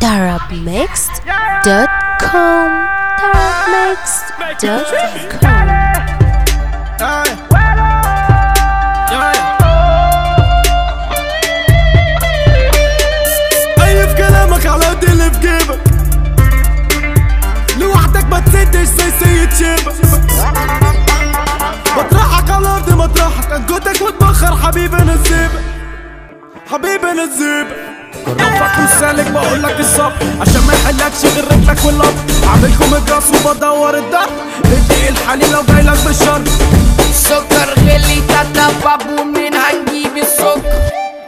darabmixed.com darabmixed.com أي في كلامك على قد اللي في جيبك لوحدك ما تسدش زي سيد شيبك بطرحك على الأرض مطرحك أنجدك وتبخر حبيبي أنا الزيبة حبيبي أنا الزيبة رفعك وسالك بقول لك الصبر عشان ما يحلكش غير رجلك واللب عاملكم الجاس وبدور الدر ادي الحليب لو جايلك بالشر سكر غلي تتبع ومنين هنجيب السكر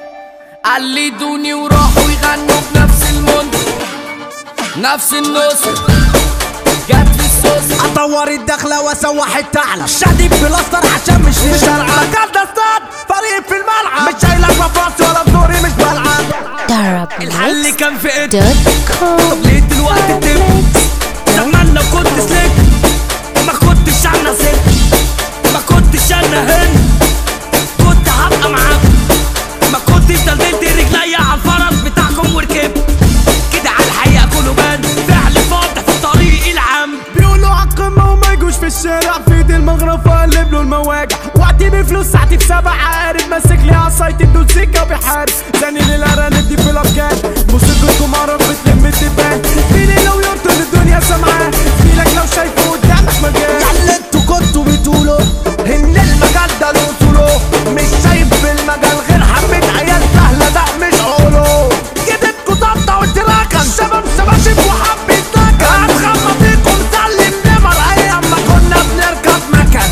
قلدوني وراحوا يغنوا بنفس المنطق نفس النص جت في الصوص اطور الدخلة واسوح التعلى شادي بلاستر عشان مش في شارع مكان استاد فريق في الملعب مش شايلك بفاصي ولا بدوري مش بلعب الحل كان في ايدي طب ليه دلوقتي تم زمان لو كنت سلك ما كنتش انا ست ما كنتش انا هن كنت هبقى معاكم ما كنتش دلدلت رجليا على الفرس بتاعكم وركبت كده على الحقيقة كله بان فعل فاضح في طريق العام بيقولوا على القمة وما يجوش في الشارع في ايدي المغرفة قلب له المواجع وقتي بفلوس ساعتي في سبع عقارب ماسك لي عصايتي بدون سكة وبيحارب ثاني للأرانب دي في الأفكار موسيقتكم عرف بتلم الدبان فيني لو يرطل الدنيا سامعاه فيلك لو شايفه قدامك مجال اللي انتوا كنتوا بتقولوا ان المجال ده له اصوله مش شايف في المجال غير حبة عيال سهلة ده مش عقوله جدتكوا ضبطة وانتراكا شباب شباشب وحبة نكد هتخبط فيكم سلم نمر ايام ما كنا بنركب مكن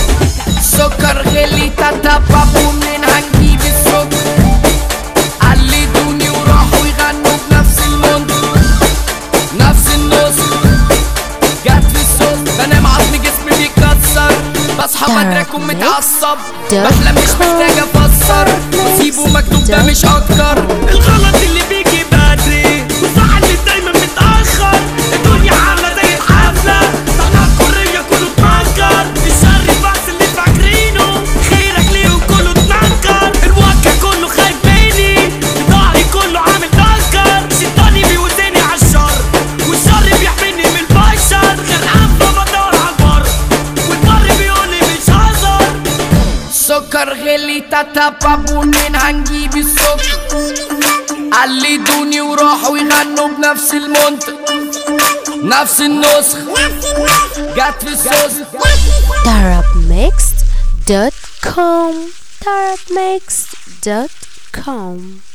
سكر غلي تتبع ومنين هنجيب السكر قلدوني وراحوا يغنوا بنفس المنطق نفس النص جت في الصوص بنام عظم جسمي بيتكسر بصحى بدري اكون متعصب بحلم مش محتاج افسر واسيبه مكتوب ده مش اكتر الغلط اللي بيجي بدري والصح اللي دايما متأخر الدنيا عاملة زي الحفلة طلع كورية كله اتنكر الشر بس اللي فاكرينه خيرك ليه وكله اتنكر الوكا كله خايف مني ضهري كله عامل دنكر شيطاني بيوزني عالشر والشر بيحميني من البشر غير عفة بدور عالبر والبر بيقولي مش هزر سكر غلي تتبع ومنين هنجيب السكر قلدوني وراحوا يغنوا بنفس المنطق نفس النسخ جت في الصوص darabmixed.com darabmixed.com